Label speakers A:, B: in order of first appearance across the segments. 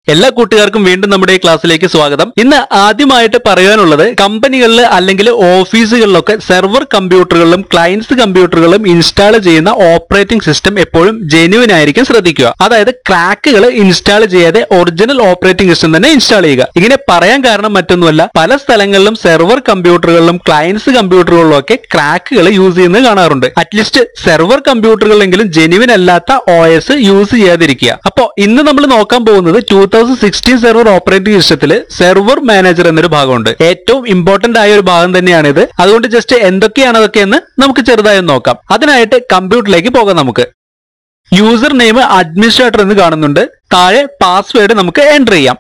A: എല്ലാ കൂട്ടുകാർക്കും വീണ്ടും നമ്മുടെ ഈ ക്ലാസ്സിലേക്ക് സ്വാഗതം ഇന്ന് ആദ്യമായിട്ട് പറയാനുള്ളത് കമ്പനികളിൽ അല്ലെങ്കിൽ ഓഫീസുകളിലൊക്കെ സെർവർ കമ്പ്യൂട്ടറുകളിലും ക്ലയൻസ് കമ്പ്യൂട്ടറുകളിലും ഇൻസ്റ്റാൾ ചെയ്യുന്ന ഓപ്പറേറ്റിംഗ് സിസ്റ്റം എപ്പോഴും ജെന്യുവൻ ആയിരിക്കും ശ്രദ്ധിക്കുക അതായത് ക്രാക്കുകൾ ഇൻസ്റ്റാൾ ചെയ്യാതെ ഒറിജിനൽ ഓപ്പറേറ്റിംഗ് സിസ്റ്റം തന്നെ ഇൻസ്റ്റാൾ ചെയ്യുക ഇങ്ങനെ പറയാൻ കാരണം മറ്റൊന്നുമല്ല പല സ്ഥലങ്ങളിലും സെർവർ കമ്പ്യൂട്ടറുകളിലും ക്ലയൻസ് കമ്പ്യൂട്ടറുകളിലും ഒക്കെ ക്രാക്കുകൾ യൂസ് ചെയ്യുന്നത് കാണാറുണ്ട് അറ്റ്ലീസ്റ്റ് സെർവർ കമ്പ്യൂട്ടറുകളിലെങ്കിലും ജെന്യുവൻ അല്ലാത്ത ഒ എസ് യൂസ് ചെയ്യാതിരിക്കുക അപ്പോ ഇന്ന് നമ്മൾ നോക്കാൻ പോകുന്നത് two thousand sixteen server operating സിസ്റ്റത്തിൽ സെർവർ മാനേജർ എന്നൊരു ഭാഗമുണ്ട് ഏറ്റവും ഇമ്പോർട്ടന്റ് ആയ ഒരു ഭാഗം തന്നെയാണിത് അതുകൊണ്ട് ജസ്റ്റ് എന്തൊക്കെയാണ് അതൊക്കെ എന്ന് നമുക്ക് ചെറുതായി ഒന്ന് നോക്കാം അതിനായിട്ട് കമ്പ്യൂട്ടറിലേക്ക് പോകാം നമുക്ക് യൂസർ നെയിം അഡ്മിനിസ്ട്രേറ്റർ എന്ന് കാണുന്നുണ്ട് താഴെ പാസ്വേഡ് നമുക്ക് എൻ്റർ ചെയ്യാം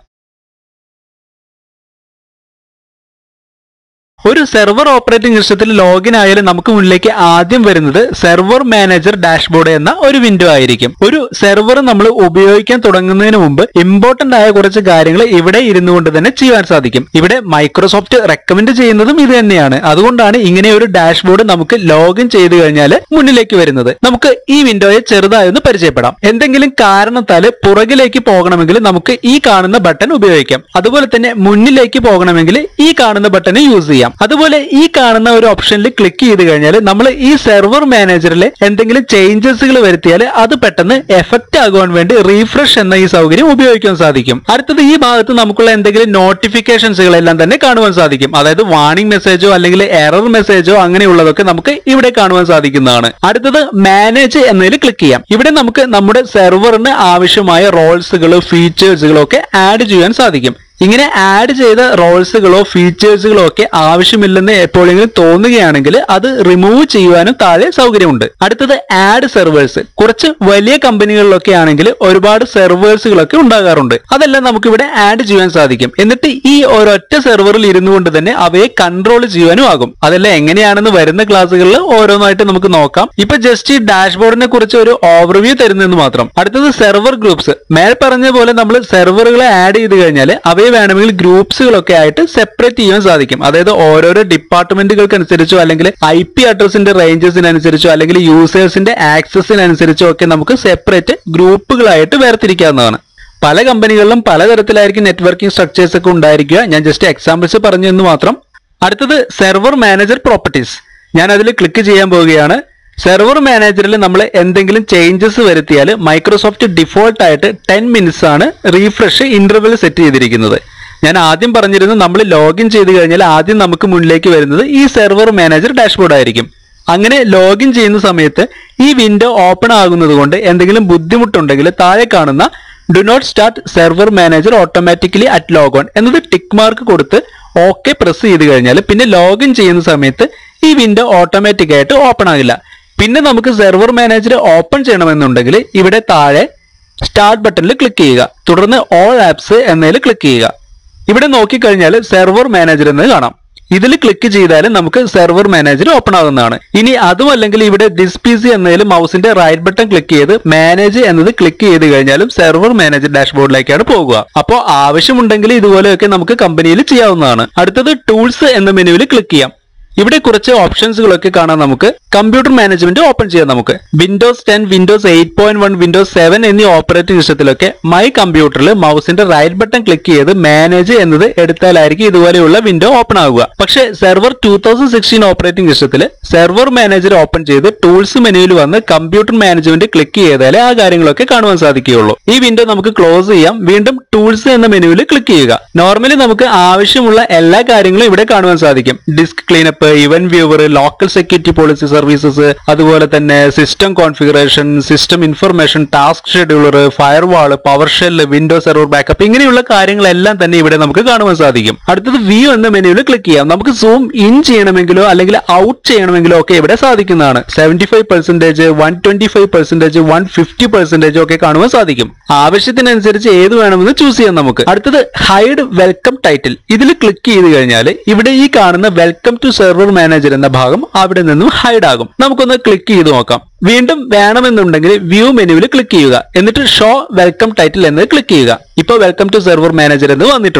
A: ഒരു സെർവർ ഓപ്പറേറ്റിംഗ് സിസ്റ്റത്തിൽ ലോഗിൻ ആയാലും നമുക്ക് മുന്നിലേക്ക് ആദ്യം വരുന്നത് സെർവർ മാനേജർ ഡാഷ്ബോർഡ് എന്ന ഒരു വിൻഡോ ആയിരിക്കും ഒരു സെർവർ നമ്മൾ ഉപയോഗിക്കാൻ തുടങ്ങുന്നതിന് മുമ്പ് ഇമ്പോർട്ടന്റ് ആയ കുറച്ച് കാര്യങ്ങൾ ഇവിടെ ഇരുന്നു കൊണ്ട് തന്നെ ചെയ്യാൻ സാധിക്കും ഇവിടെ മൈക്രോസോഫ്റ്റ് റെക്കമെൻഡ് ചെയ്യുന്നതും ഇത് തന്നെയാണ് അതുകൊണ്ടാണ് ഇങ്ങനെ ഒരു ഡാഷ്ബോർഡ് നമുക്ക് ലോഗിൻ ചെയ്ത് കഴിഞ്ഞാൽ മുന്നിലേക്ക് വരുന്നത് നമുക്ക് ഈ വിൻഡോയെ ചെറുതായി ഒന്ന് പരിചയപ്പെടാം എന്തെങ്കിലും കാരണത്താൽ പുറകിലേക്ക് പോകണമെങ്കിൽ നമുക്ക് ഈ കാണുന്ന ബട്ടൺ ഉപയോഗിക്കാം അതുപോലെ തന്നെ മുന്നിലേക്ക് പോകണമെങ്കിൽ ഈ കാണുന്ന ബട്ടൺ യൂസ് ചെയ്യാം അതുപോലെ ഈ കാണുന്ന ഒരു ഓപ്ഷനിൽ ക്ലിക്ക് ചെയ്ത് കഴിഞ്ഞാൽ നമ്മൾ ഈ സെർവർ മാനേജറിൽ എന്തെങ്കിലും ചേഞ്ചസുകൾ വരുത്തിയാൽ അത് പെട്ടെന്ന് എഫക്റ്റ് ആകുവാൻ വേണ്ടി റീഫ്രഷ് എന്ന ഈ സൗകര്യം ഉപയോഗിക്കാൻ സാധിക്കും അടുത്തത് ഈ ഭാഗത്ത് നമുക്കുള്ള എന്തെങ്കിലും നോട്ടിഫിക്കേഷൻസുകളെല്ലാം തന്നെ കാണുവാൻ സാധിക്കും അതായത് വാണിംഗ് മെസ്സേജോ അല്ലെങ്കിൽ എറർ മെസ്സേജോ അങ്ങനെയുള്ളതൊക്കെ നമുക്ക് ഇവിടെ കാണുവാൻ സാധിക്കുന്നതാണ് അടുത്തത് മാനേജ് എന്നതിൽ ക്ലിക്ക് ചെയ്യാം ഇവിടെ നമുക്ക് നമ്മുടെ സെർവറിന് ആവശ്യമായ റോൾസുകളോ ഫീച്ചേഴ്സുകളോ ഒക്കെ ആഡ് ചെയ്യാൻ സാധിക്കും ഇങ്ങനെ ആഡ് ചെയ്ത റോൾസുകളോ ഫീച്ചേഴ്സുകളോ ഒക്കെ ആവശ്യമില്ലെന്ന് എപ്പോഴെങ്കിലും തോന്നുകയാണെങ്കിൽ അത് റിമൂവ് ചെയ്യുവാനും താഴെ സൗകര്യമുണ്ട് അടുത്തത് ആഡ് സെർവേഴ്സ് കുറച്ച് വലിയ കമ്പനികളിലൊക്കെ ആണെങ്കിൽ ഒരുപാട് സെർവേഴ്സുകളൊക്കെ ഉണ്ടാകാറുണ്ട് അതെല്ലാം നമുക്ക് ഇവിടെ ആഡ് ചെയ്യാൻ സാധിക്കും എന്നിട്ട് ഈ ഒരൊറ്റ സെർവറിൽ ഇരുന്നു കൊണ്ട് തന്നെ അവയെ കൺട്രോൾ ചെയ്യാനും ആകും അതെല്ലാം എങ്ങനെയാണെന്ന് വരുന്ന ക്ലാസ്സുകളിൽ ഓരോന്നായിട്ട് നമുക്ക് നോക്കാം ഇപ്പൊ ജസ്റ്റ് ഈ ഡാഷ്ബോർഡിനെ കുറിച്ച് ഒരു ഓവർവ്യൂ തരുന്നെന്ന് മാത്രം അടുത്തത് സെർവർ ഗ്രൂപ്പ്സ് മേൽ പറഞ്ഞ പോലെ നമ്മൾ സെർവറുകളെ ആഡ് ചെയ്ത് കഴിഞ്ഞാൽ അവയെ വേണമെങ്കിൽ ഗ്രൂപ്പ്സുകളൊക്കെ ആയിട്ട് സെപ്പറേറ്റ് ചെയ്യാൻ സാധിക്കും അതായത് ഓരോരോ ഡിപ്പാർട്ട്മെന്റുകൾക്ക് അനുസരിച്ചോ അല്ലെങ്കിൽ ഐ പി അഡ്രസിന്റെ റേഞ്ചസിനനുസരിച്ചോ അല്ലെങ്കിൽ യൂസേഴ്സിന്റെ ആക്സസിനനുസരിച്ചോ ഒക്കെ നമുക്ക് സെപ്പറേറ്റ് ഗ്രൂപ്പുകളായിട്ട് വേർതിരിക്കാവുന്നതാണ് പല കമ്പനികളിലും പലതരത്തിലായിരിക്കും നെറ്റ്വർക്കിംഗ് സ്ട്രക്ചേഴ്സ് ഒക്കെ ഉണ്ടായിരിക്കുക ഞാൻ ജസ്റ്റ് എക്സാമ്പിൾസ് പറഞ്ഞു എന്ന് മാത്രം അടുത്തത് സെർവർ മാനേജർ പ്രോപ്പർട്ടീസ് ഞാൻ അതിൽ ക്ലിക്ക് ചെയ്യാൻ പോവുകയാണ് സെർവർ മാനേജറിൽ നമ്മൾ എന്തെങ്കിലും ചേഞ്ചസ് വരുത്തിയാൽ മൈക്രോസോഫ്റ്റ് ഡിഫോൾട്ട് ആയിട്ട് ടെൻ മിനിറ്റ്സ് ആണ് റീഫ്രഷ് ഇന്റർവെൽ സെറ്റ് ചെയ്തിരിക്കുന്നത് ഞാൻ ആദ്യം പറഞ്ഞിരുന്നു നമ്മൾ ലോഗിൻ ചെയ്ത് കഴിഞ്ഞാൽ ആദ്യം നമുക്ക് മുന്നിലേക്ക് വരുന്നത് ഈ സെർവർ മാനേജർ ഡാഷ്ബോർഡ് ആയിരിക്കും അങ്ങനെ ലോഗിൻ ചെയ്യുന്ന സമയത്ത് ഈ വിൻഡോ ഓപ്പൺ ആകുന്നത് കൊണ്ട് എന്തെങ്കിലും ബുദ്ധിമുട്ടുണ്ടെങ്കിൽ താഴെ കാണുന്ന do not start server manager automatically at logon എന്നത് ടിക്ക് മാർക്ക് കൊടുത്ത് ഓക്കെ പ്രസ് ചെയ്ത് കഴിഞ്ഞാൽ പിന്നെ ലോഗിൻ ചെയ്യുന്ന സമയത്ത് ഈ വിൻഡോ ഓട്ടോമാറ്റിക് ആയിട്ട് ഓപ്പൺ ആകില്ല പിന്നെ നമുക്ക് സെർവർ മാനേജർ ഓപ്പൺ ചെയ്യണമെന്നുണ്ടെങ്കിൽ ഇവിടെ താഴെ സ്റ്റാർട്ട് ബട്ടണിൽ ക്ലിക്ക് ചെയ്യുക തുടർന്ന് ഓൾ ആപ്സ് എന്നതിൽ ക്ലിക്ക് ചെയ്യുക ഇവിടെ നോക്കിക്കഴിഞ്ഞാൽ സെർവർ മാനേജർ എന്ന് കാണാം ഇതിൽ ക്ലിക്ക് ചെയ്താൽ നമുക്ക് സെർവർ മാനേജർ ഓപ്പൺ ആകുന്നതാണ് ഇനി അതുമല്ലെങ്കിൽ ഇവിടെ ദിസ് പി സി എന്നതിൽ മൗസിന്റെ റൈറ്റ് ബട്ടൺ ക്ലിക്ക് ചെയ്ത് മാനേജ് എന്നത് ക്ലിക്ക് ചെയ്ത് കഴിഞ്ഞാലും സെർവർ മാനേജർ ഡാഷ്ബോർഡിലേക്കാണ് പോകുക അപ്പോൾ ആവശ്യമുണ്ടെങ്കിൽ ഇതുപോലെയൊക്കെ നമുക്ക് കമ്പനിയിൽ ചെയ്യാവുന്നതാണ് അടുത്തത് ടൂൾസ് എന്ന മെനുവിൽ ക്ലിക്ക് ചെയ്യാം ഇവിടെ കുറച്ച് ഓപ്ഷൻസുകളൊക്കെ കാണാൻ നമുക്ക് കമ്പ്യൂട്ടർ മാനേജ്മെന്റ് ഓപ്പൺ ചെയ്യാം നമുക്ക് Windows ten Windows eight point one Windows seven എന്നീ ഓപ്പറേറ്റിംഗ് സിസ്റ്റത്തിലൊക്കെ മൈ കമ്പ്യൂട്ടറിൽ മൗസിന്റെ റൈറ്റ് ബട്ടൺ ക്ലിക്ക് ചെയ്ത് മാനേജ് എന്നത് എടുത്താലായിരിക്കും ഇതുപോലെയുള്ള വിൻഡോ ഓപ്പൺ ആകുക പക്ഷേ server two thousand sixteen operating സിസ്റ്റത്തിൽ സെർവർ മാനേജർ ഓപ്പൺ ചെയ്ത് ടൂൾസ് മെനുവിൽ വന്ന് കമ്പ്യൂട്ടർ മാനേജ്മെന്റ് ക്ലിക്ക് ചെയ്താലേ ആ കാര്യങ്ങളൊക്കെ കാണുവാൻ സാധിക്കുകയുള്ളൂ ഈ വിൻഡോ നമുക്ക് ക്ലോസ് ചെയ്യാം വീണ്ടും ടൂൾസ് എന്ന മെനുവിൽ ക്ലിക്ക് ചെയ്യുക നോർമലി നമുക്ക് ആവശ്യമുള്ള എല്ലാ കാര്യങ്ങളും ഇവിടെ കാണുവാൻ സാധിക്കും disk cleanup event viewer local security policy services അതുപോലെ തന്നെ system configuration system information task scheduler firewall PowerShell window server backup ഇങ്ങനെയുള്ള കാര്യങ്ങളെല്ലാം തന്നെ ഇവിടെ നമുക്ക് കാണുവാൻ സാധിക്കും അടുത്തത് വ്യൂ എന്ന മെനുവിൽ ക്ലിക്ക് ചെയ്യാം നമുക്ക് സൂം ഇൻ ചെയ്യണമെങ്കിലോ അല്ലെങ്കിൽ ഔട്ട് ചെയ്യണമെങ്കിലോ ഒക്കെ ഇവിടെ സാധിക്കുന്നതാണ് seventy five percentage one twenty five percentage one fifty percentage ഒക്കെ കാണുവാൻ സാധിക്കും ആവശ്യത്തിനനുസരിച്ച് ഏത് വേണമെന്ന് ചൂസ് ചെയ്യാം നമുക്ക് അടുത്തത് ഹൈഡ് വെൽക്കം ടൈറ്റിൽ ഇതിൽ ക്ലിക്ക് ചെയ്ത് കഴിഞ്ഞാൽ ഇവിടെ ഈ കാണുന്ന വെൽക്കം ടു സെർവർ മാനേജർ എന്ന ഭാഗം അവിടെ നിന്നും ഹൈഡ് ആകും നമുക്കൊന്ന് ക്ലിക്ക് ചെയ്ത് നോക്കാം വീണ്ടും വേണമെന്നുണ്ടെങ്കിൽ വ്യൂ മെനുവിൽ ക്ലിക്ക് ചെയ്യുക എന്നിട്ട് ഷോ വെൽക്കം ടൈറ്റിൽ എന്ന് ക്ലിക്ക് ചെയ്യുക ഇപ്പോൾ വെൽക്കം ടു സെർവർ മാനേജർ എന്ന് വന്നിട്ടുണ്ട്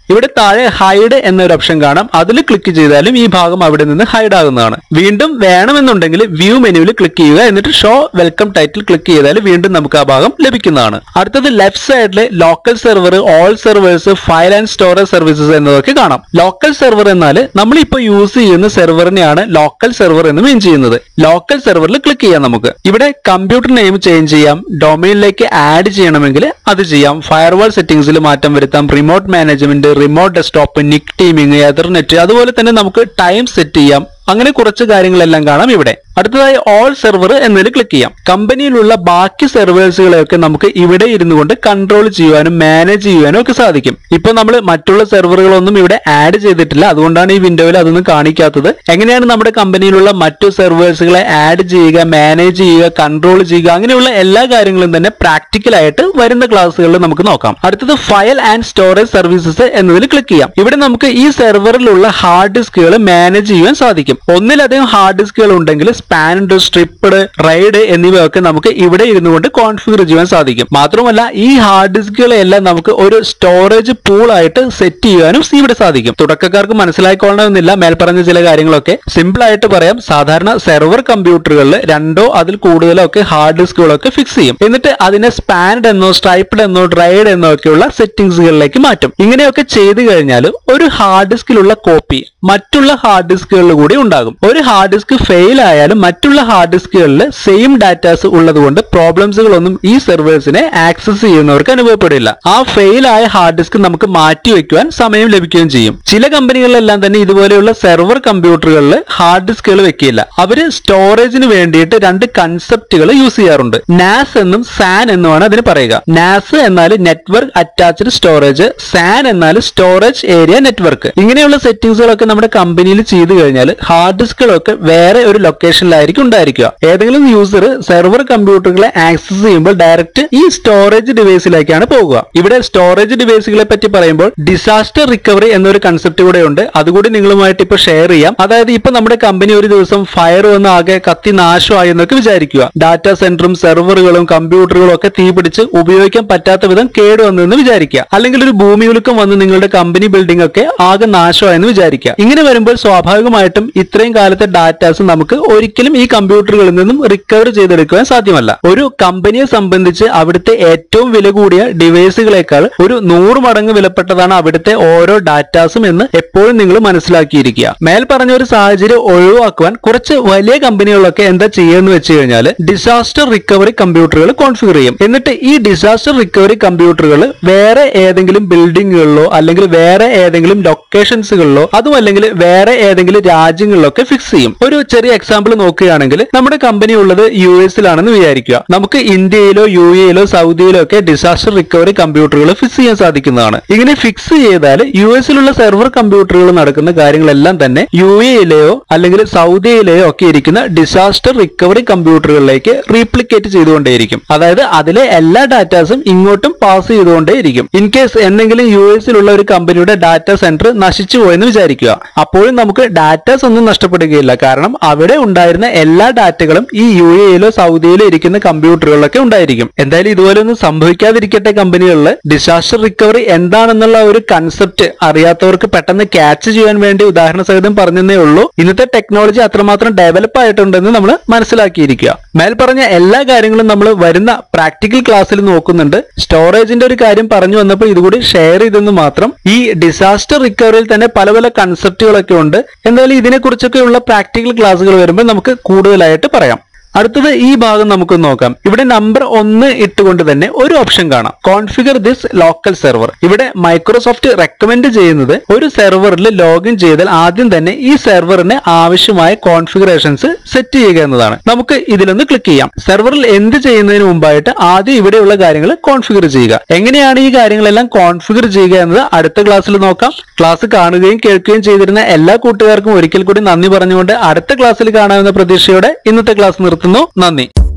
A: ഇവിടെ താഴെ ഹൈഡ് എന്നൊരു ഓപ്ഷൻ കാണാം അതിൽ ക്ലിക്ക് ചെയ്താലും ഈ ഭാഗം അവിടെ നിന്ന് ഹൈഡ് ആകുന്നതാണ് വീണ്ടും വേണമെന്നുണ്ടെങ്കിൽ വ്യൂ മെനുവിൽ ക്ലിക്ക് ചെയ്യുക എന്നിട്ട് ഷോ വെൽക്കം ടൈറ്റിൽ ക്ലിക്ക് ചെയ്താൽ വീണ്ടും നമുക്ക് ആ ഭാഗം ലഭിക്കുന്നതാണ് അടുത്തത് ലെഫ്റ്റ് സൈഡിൽ local server all servers file and storage services എന്നതൊക്കെ കാണാം ലോക്കൽ സെർവർ എന്നാൽ നമ്മൾ ഇപ്പോൾ യൂസ് ചെയ്യുന്ന സെർവറിനെയാണ് ലോക്കൽ സെർവർ എന്ന് മീൻ ചെയ്യുന്നത് ലോക്കൽ സെർവറിൽ ക്ലിക്ക് ചെയ്യാം നമുക്ക് ഇവിടെ കമ്പ്യൂട്ടർ നെയിം ചേഞ്ച് ചെയ്യാം ഡൊമൈനിലേക്ക് ആഡ് ചെയ്യണമെങ്കിൽ അത് ചെയ്യാം ഫയർവാൾ സെറ്റിംഗ്സിൽ മാറ്റം വരുത്താം remote management remote desktop NIC teaming Ethernet അതുപോലെ തന്നെ നമുക്ക് ടൈം സെറ്റ് ചെയ്യാം അങ്ങനെ കുറച്ച് കാര്യങ്ങളെല്ലാം കാണാം ഇവിടെ അടുത്തതായി ഓൾ സെർവർ എന്നതിൽ ക്ലിക്ക് ചെയ്യാം കമ്പനിയിലുള്ള ബാക്കി സെർവേഴ്സുകളെയൊക്കെ നമുക്ക് ഇവിടെ ഇരുന്നു കൊണ്ട് കൺട്രോൾ ചെയ്യുവാനും മാനേജ് ചെയ്യുവാനും ഒക്കെ സാധിക്കും ഇപ്പൊ നമ്മൾ മറ്റുള്ള സെർവറുകളൊന്നും ഇവിടെ ആഡ് ചെയ്തിട്ടില്ല അതുകൊണ്ടാണ് ഈ വിൻഡോയിൽ അതൊന്നും കാണിക്കാത്തത് എങ്ങനെയാണ് നമ്മുടെ കമ്പനിയിലുള്ള മറ്റു സെർവേഴ്സുകളെ ആഡ് ചെയ്യുക മാനേജ് ചെയ്യുക കൺട്രോൾ ചെയ്യുക അങ്ങനെയുള്ള എല്ലാ കാര്യങ്ങളും തന്നെ പ്രാക്ടിക്കൽ ആയിട്ട് വരുന്ന ക്ലാസ്സുകളിൽ നമുക്ക് നോക്കാം അടുത്തത് ഫയൽ ആൻഡ് സ്റ്റോറേജ് സർവീസസ് എന്നതിൽ ക്ലിക്ക് ചെയ്യാം ഇവിടെ നമുക്ക് ഈ സെർവറിലുള്ള ഹാർഡ് ഡിസ്കുകൾ മാനേജ് ചെയ്യാൻ സാധിക്കും ഒന്നിലധികം ഹാർഡ് ഡിസ്കുകൾ ഉണ്ടെങ്കിൽ സ്പാൻഡ് സ്ട്രിപ്ഡ് റൈഡ് എന്നിവയൊക്കെ നമുക്ക് ഇവിടെ ഇരുന്നു കൊണ്ട് കോൺഫിഗർ ചെയ്യാൻ സാധിക്കും മാത്രമല്ല ഈ ഹാർഡ് ഡിസ്കുകളെല്ലാം നമുക്ക് ഒരു സ്റ്റോറേജ് പൂൾ ആയിട്ട് സെറ്റ് ചെയ്യാനും ഇവിടെ സാധിക്കും തുടക്കക്കാർക്ക് മനസ്സിലായിക്കൊള്ളണമെന്നില്ല മേൽപ്പറഞ്ഞ ചില കാര്യങ്ങളൊക്കെ സിമ്പിൾ ആയിട്ട് പറയാം സാധാരണ സെർവർ കമ്പ്യൂട്ടറുകളിൽ രണ്ടോ അതിൽ കൂടുതലോ ഒക്കെ ഹാർഡ് ഡിസ്കുകളൊക്കെ ഫിക്സ് ചെയ്യും എന്നിട്ട് അതിനെ സ്പാൻഡ് എന്നോ സ്ട്രൈപ്ഡ് എന്നോ ഡ്രൈഡ് എന്നോ ഒക്കെയുള്ള സെറ്റിംഗ്സുകളിലേക്ക് മാറ്റും ഇങ്ങനെയൊക്കെ ചെയ്തു കഴിഞ്ഞാൽ ഒരു ഹാർഡ് ഡിസ്കിലുള്ള കോപ്പി മറ്റുള്ള ഹാർഡ് ഡിസ്കുകളിൽ കൂടി ഉണ്ടാകും ഒരു ഹാർഡ് ഡിസ്ക് ഫെയിൽ ആയാലും മറ്റുള്ള ഹാർഡ് ഡിസ്കുകളിൽ സെയിം ഡാറ്റാസ് ഉള്ളതുകൊണ്ട് പ്രോബ്ലംസുകളൊന്നും ഈ സെർവേഴ്സിനെ ആക്സസ് ചെയ്യുന്നവർക്ക് അനുഭവപ്പെടില്ല ആ ഫെയിൽ ആയ ഹാർഡ് ഡിസ്ക് നമുക്ക് മാറ്റി വെക്കുവാൻ സമയം ലഭിക്കുകയും ചെയ്യും ചില കമ്പനികളിലെല്ലാം തന്നെ ഇതുപോലെയുള്ള സെർവർ കമ്പ്യൂട്ടറുകളിൽ ഹാർഡ് ഡിസ്കുകൾ വെക്കില്ല അവര് സ്റ്റോറേജിന് വേണ്ടിയിട്ട് രണ്ട് കൺസെപ്റ്റുകൾ യൂസ് ചെയ്യാറുണ്ട് നാസ് എന്നും സാൻ എന്നുമാണ് അതിന് പറയുക നാസ് എന്നാൽ നെറ്റ്വർക്ക് അറ്റാച്ച്ഡ് സ്റ്റോറേജ് സാൻ എന്നാൽ സ്റ്റോറേജ് ഏരിയ നെറ്റ്വർക്ക് ഇങ്ങനെയുള്ള സെറ്റിംഗ്സുകളൊക്കെ നമ്മുടെ കമ്പനിയിൽ ചെയ്തു കഴിഞ്ഞാൽ ഹാർഡ് ഡിസ്കുകളൊക്കെ വേറെ ഒരു ലൊക്കേഷനിലായിരിക്കും ഉണ്ടായിരിക്കുക ഏതെങ്കിലും യൂസർ സെർവർ കമ്പ്യൂട്ടറുകളെ ആക്സസ് ചെയ്യുമ്പോൾ ഡയറക്റ്റ് ഈ സ്റ്റോറേജ് ഡിവൈസിലേക്കാണ് പോകുക ഇവിടെ സ്റ്റോറേജ് ഡിവൈസുകളെ പറ്റി പറയുമ്പോൾ ഡിസാസ്റ്റർ റിക്കവറി എന്നൊരു കൺസെപ്റ്റ് കൂടെ ഉണ്ട് അതുകൂടി നിങ്ങളുമായിട്ട് ഇപ്പൊ ഷെയർ ചെയ്യാം അതായത് ഇപ്പൊ നമ്മുടെ കമ്പനി ഒരു ദിവസം ഫയർ വന്ന് ആകെ കത്തി നാശമായി എന്നൊക്കെ വിചാരിക്കുക ഡാറ്റാ സെന്ററും സെർവറുകളും കമ്പ്യൂട്ടറുകളും ഒക്കെ തീപിടിച്ച് ഉപയോഗിക്കാൻ പറ്റാത്ത വിധം കേട് വന്നെന്ന് വിചാരിക്കുക അല്ലെങ്കിൽ ഒരു ഭൂമി ഉലുക്കം വന്ന് നിങ്ങളുടെ കമ്പനി ബിൽഡിംഗ് ഒക്കെ ആകെ നാശമായെന്ന് വിചാരിക്കുക ഇങ്ങനെ വരുമ്പോൾ സ്വാഭാവികമായിട്ടും ഇത്രയും കാലത്തെ ഡാറ്റാസ് നമുക്ക് ഒരിക്കലും ഈ കമ്പ്യൂട്ടറുകളിൽ നിന്നും റിക്കവർ ചെയ്തെടുക്കുവാൻ സാധ്യമല്ല ഒരു കമ്പനിയെ സംബന്ധിച്ച് അവിടുത്തെ ഏറ്റവും വില കൂടിയ ഡിവൈസുകളെക്കാൾ ഒരു നൂറ് മടങ്ങ് വിലപ്പെട്ടതാണ് അവിടുത്തെ ഓരോ ഡാറ്റാസും എന്ന് എപ്പോഴും നിങ്ങൾ മനസ്സിലാക്കിയിരിക്കുക മേൽ പറഞ്ഞ ഒരു സാഹചര്യം ഒഴിവാക്കുവാൻ കുറച്ച് വലിയ കമ്പനികളൊക്കെ എന്താ ചെയ്യുമെന്ന് വെച്ച് കഴിഞ്ഞാൽ ഡിസാസ്റ്റർ റിക്കവറി കമ്പ്യൂട്ടറുകൾ കോൺഫിഗർ ചെയ്യും എന്നിട്ട് ഈ ഡിസാസ്റ്റർ റിക്കവറി കമ്പ്യൂട്ടറുകൾ വേറെ ഏതെങ്കിലും ബിൽഡിങ്ങുകളിലോ അല്ലെങ്കിൽ വേറെ ഏതെങ്കിലും ലൊക്കേഷൻസുകളിലോ അതും അല്ലെങ്കിൽ വേറെ ഏതെങ്കിലും രാജ്യങ്ങളിലൊക്കെ ഫിക്സ് ചെയ്യും ഒരു ചെറിയ എക്സാമ്പിൾ നോക്കുകയാണെങ്കിൽ നമ്മുടെ കമ്പനി ഉള്ളത് യു എസിലാണെന്ന് വിചാരിക്കുക നമുക്ക് ഇന്ത്യയിലോ യു എയിലോ സൗദിയിലോ ഒക്കെ ഡിസാസ്റ്റർ റിക്കവറി കമ്പ്യൂട്ടറുകൾ ഫിക്സ് ചെയ്യാൻ സാധിക്കുന്നതാണ് ഇങ്ങനെ ഫിക്സ് ചെയ്താൽ യു എസിലുള്ള സെർവർ കമ്പ്യൂട്ടറുകൾ നടക്കുന്ന കാര്യങ്ങളെല്ലാം തന്നെ യു എയിലെയോ അല്ലെങ്കിൽ സൗദിയിലെയോ ഒക്കെ ഇരിക്കുന്ന ഡിസാസ്റ്റർ റിക്കവറി കമ്പ്യൂട്ടറുകളിലേക്ക് റീപ്ലിക്കേറ്റ് ചെയ്തുകൊണ്ടേയിരിക്കും അതായത് അതിലെ എല്ലാ ഡാറ്റാസും ഇങ്ങോട്ടും പാസ് ചെയ്തുകൊണ്ടേയിരിക്കും ഇൻ കേസ് എന്തെങ്കിലും യു എസിലുള്ള ഒരു കമ്പനിയുടെ ഡാറ്റാ സെന്റർ നശിച്ചു പോയെന്ന് വിചാരിക്കുക അപ്പോഴും നമുക്ക് ഡാറ്റാസ് ഒന്നും നഷ്ടപ്പെടുകയില്ല കാരണം അവിടെ ഉണ്ടായിരുന്ന എല്ലാ ഡാറ്റകളും ഈ യു എയിലോ സൗദിയിലോ ഇരിക്കുന്ന കമ്പ്യൂട്ടറുകളിലൊക്കെ ഉണ്ടായിരിക്കും എന്തായാലും ഇതുപോലെ ഒന്നും സംഭവിക്കാതിരിക്കട്ടെ കമ്പനികളിൽ ഡിസാസ്റ്റർ റിക്കവറി എന്താണെന്നുള്ള ഒരു കൺസെപ്റ്റ് അറിയാത്തവർക്ക് പെട്ടെന്ന് ക്യാച്ച് ചെയ്യാൻ വേണ്ടി ഉദാഹരണ സഹിതം പറഞ്ഞതേ ഉള്ളൂ ഇന്നത്തെ ടെക്നോളജി അത്രമാത്രം ഡെവലപ്പ് ആയിട്ടുണ്ടെന്ന് നമ്മൾ മനസ്സിലാക്കിയിരിക്കുക മേൽ പറഞ്ഞ എല്ലാ കാര്യങ്ങളും നമ്മൾ വരുന്ന പ്രാക്ടിക്കൽ ക്ലാസ്സിൽ നോക്കുന്നുണ്ട് സ്റ്റോറേജിന്റെ ഒരു കാര്യം പറഞ്ഞു വന്നപ്പോൾ ഇതുകൂടി ഷെയർ ചെയ്തെന്ന് മാത്രം ഈ ഡിസാസ്റ്റർ റിക്കവറിയിൽ തന്നെ പല പല കൺസെപ്റ്റുകളൊക്കെ ഉണ്ട് എന്തായാലും ഇതിനെക്കുറിച്ചൊക്കെയുള്ള പ്രാക്ടിക്കൽ ക്ലാസ്സുകൾ വരുമ്പോൾ നമുക്ക് കൂടുതലായിട്ട് പറയാം അടുത്തത് ഈ ഭാഗം നമുക്ക് നോക്കാം ഇവിടെ നമ്പർ ഒന്ന് ഇട്ടുകൊണ്ട് തന്നെ ഒരു ഓപ്ഷൻ കാണാം കോൺഫിഗർ ദിസ് ലോക്കൽ സെർവർ ഇവിടെ മൈക്രോസോഫ്റ്റ് റെക്കമെൻഡ് ചെയ്യുന്നത് ഒരു സെർവറിൽ ലോഗിൻ ചെയ്താൽ ആദ്യം തന്നെ ഈ സെർവറിന് ആവശ്യമായ കോൺഫിഗറേഷൻസ് സെറ്റ് ചെയ്യുക എന്നതാണ് നമുക്ക് ഇതിലൊന്ന് ക്ലിക്ക് ചെയ്യാം സെർവറിൽ എന്ത് ചെയ്യുന്നതിന് മുമ്പായിട്ട് ആദ്യം ഇവിടെയുള്ള കാര്യങ്ങൾ കോൺഫിഗർ ചെയ്യുക എങ്ങനെയാണ് ഈ കാര്യങ്ങളെല്ലാം കോൺഫിഗർ ചെയ്യുക എന്നത് അടുത്ത ക്ലാസ്സിൽ നോക്കാം ക്ലാസ് കാണുകയും കേൾക്കുകയും ചെയ്തിരുന്ന എല്ലാ കൂട്ടുകാർക്കും ഒരിക്കൽ കൂടി നന്ദി പറഞ്ഞുകൊണ്ട് അടുത്ത ക്ലാസ്സിൽ കാണാമെന്ന പ്രതീക്ഷയോടെ ഇന്നത്തെ ക്ലാസ് നിർത്തുന്നു നന്ദി